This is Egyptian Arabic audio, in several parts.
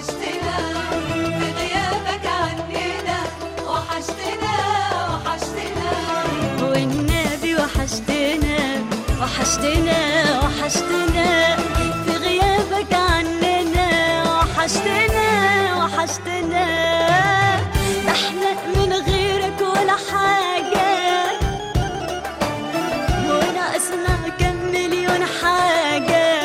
وحشتنا في غيابك عننا وحشتنا وحشتنا والنبي وحشتنا وحشتنا وحشتنا في غيابك عننا وحشتنا وحشتنا ده احنا من غيرك ولا حاجة وناقصنا كم مليون حاجة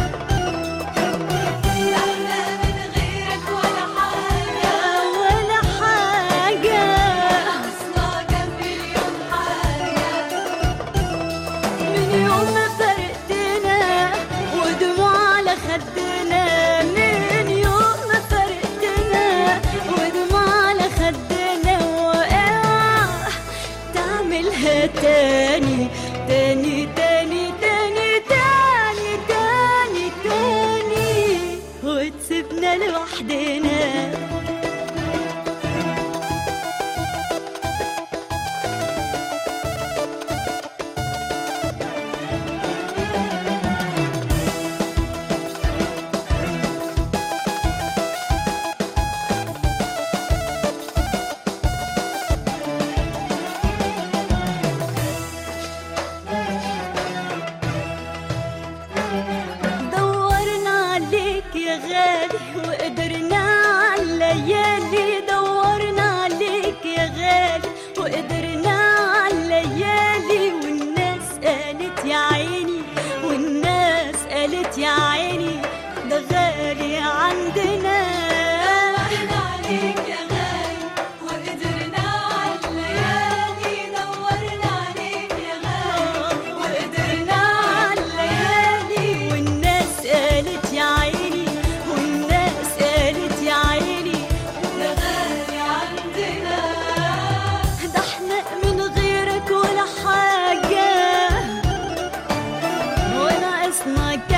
احنا من غيرك ولا حاجة ولا حاجة ناقصنا كم مليون حاجة من يوم ما فرقتنا ودموع على خدنا من يوم ما فرقتنا ودموع على خدنا واوعى تعملها تاني تاني تاني تاني تاني تاني تاني وتسيبنا لوحدنا دورنا عليك يا غالي وقدرنا على الليالي دورنا عليك يا غالي وقدرنا على الليالي والناس قالت يا عيني والناس قالت يا عيني ده غالي عندنا دورنا عليك يا غالي وقدرنا على الليالي دورنا عليك يا غالي وقدرنا على الليالي والناس قالت يا عيني والناس قالت يا عيني ده غالي عندنا ده احنا من غيرك ولا حاجة وناقصنا